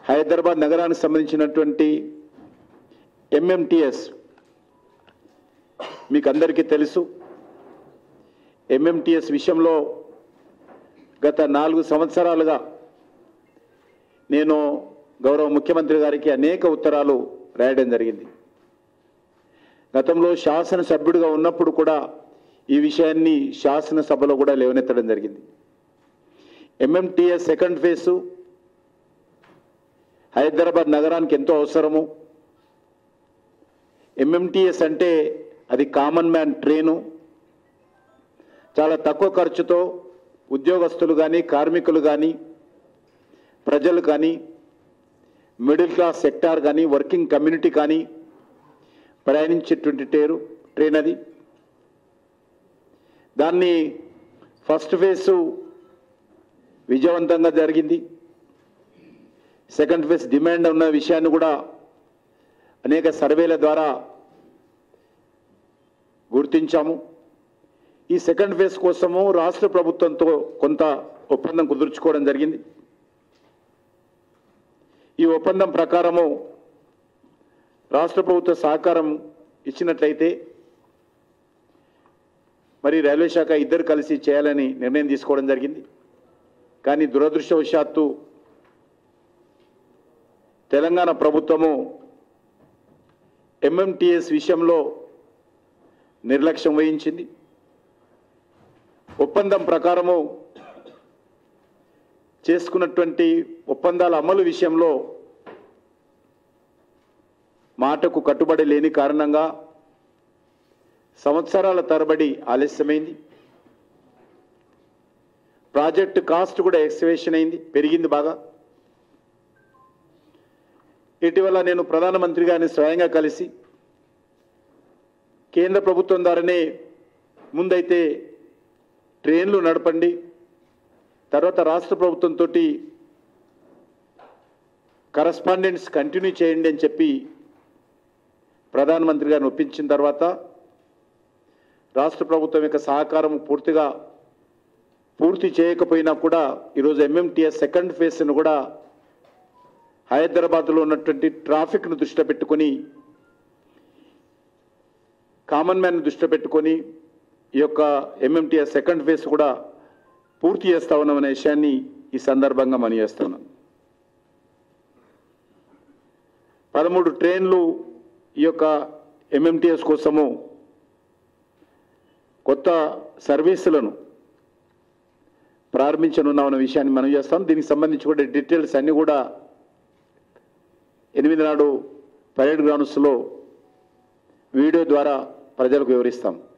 హైదరాబాద్ నగరానికి సంబంధించినటువంటి ఎంఎంటిఎస్ మీకు అందరికీ తెలుసు ఎంఎంటిఎస్ విషయంలో గత నాలుగు సంవత్సరాలుగా నేను గౌరవ ముఖ్యమంత్రి గారికి అనేక ఉత్తరాలు రాయడం జరిగింది గతంలో శాసనసభ్యుడిగా ఉన్నప్పుడు కూడా ఈ విషయాన్ని శాసనసభలో కూడా లేవనెత్తడం జరిగింది ఎంఎంటిఎస్ సెకండ్ ఫేసు హైదరాబాద్ నగరానికి ఎంతో అవసరము ఎంఎంటిఎస్ అంటే అది కామన్ మ్యాన్ ట్రైను చాలా తక్కువ ఖర్చుతో ఉద్యోగస్తులు కానీ కార్మికులు కానీ ప్రజలు కానీ మిడిల్ క్లాస్ సెక్టార్ కానీ వర్కింగ్ కమ్యూనిటీ కానీ ప్రయాణించేటువంటి టేరు ట్రైన్ అది దాన్ని ఫస్ట్ ఫేసు విజయవంతంగా జరిగింది సెకండ్ ఫేజ్ డిమాండ్ ఉన్న విషయాన్ని కూడా అనేక సర్వేల ద్వారా గుర్తించాము ఈ సెకండ్ ఫేజ్ కోసము రాష్ట్ర ప్రభుత్వంతో కొంత ఒప్పందం కుదుర్చుకోవడం జరిగింది ఈ ఒప్పందం ప్రకారము రాష్ట్ర ప్రభుత్వ సహకారం ఇచ్చినట్లయితే మరి రైల్వే శాఖ ఇద్దరు కలిసి చేయాలని నిర్ణయం తీసుకోవడం జరిగింది కానీ దురదృష్టవశాత్తు తెలంగాణ ప్రభుత్వము ఎంఎంటిఎస్ విషయంలో నిర్లక్ష్యం వహించింది ఒప్పందం ప్రకారము చేసుకున్నటువంటి ఒప్పందాల అమలు విషయంలో మాటకు కట్టుబడి లేని కారణంగా సంవత్సరాల తరబడి ఆలస్యమైంది ప్రాజెక్టు కాస్ట్ కూడా ఎక్స్వేషన్ అయింది పెరిగింది బాగా ఇటీవల నేను ప్రధానమంత్రి గారిని స్వయంగా కలిసి కేంద్ర ప్రభుత్వం ద్వారానే ముందైతే ట్రైన్లు నడపండి తర్వాత రాష్ట్ర ప్రభుత్వంతో కరస్పాండెన్స్ కంటిన్యూ చేయండి అని చెప్పి ప్రధానమంత్రి గారిని ఒప్పించిన తర్వాత రాష్ట్ర ప్రభుత్వం యొక్క సహకారం పూర్తిగా పూర్తి చేయకపోయినా కూడా ఈరోజు ఎంఎంటీఎస్ సెకండ్ ఫేజ్ను కూడా హైదరాబాద్లో ఉన్నటువంటి ట్రాఫిక్ను దృష్టిలో పెట్టుకొని కామన్ మ్యాన్ దృష్టిలో పెట్టుకొని ఈ యొక్క ఎంఎంటీఎస్ సెకండ్ ఫేజ్ కూడా పూర్తి చేస్తా ఉన్నామనే విషయాన్ని ఈ సందర్భంగా మనం చేస్తున్నాం పదమూడు ట్రైన్లు ఈ యొక్క ఎంఎంటీఎస్ కోసము కొత్త సర్వీసులను ప్రారంభించనున్నామన్న విషయాన్ని మనం చేస్తాం దీనికి సంబంధించి కూడా డీటెయిల్స్ అన్నీ కూడా ఎనిమిది నాడు పరేడ్ గ్రౌండ్స్లో వీడియో ద్వారా ప్రజలకు వివరిస్తాం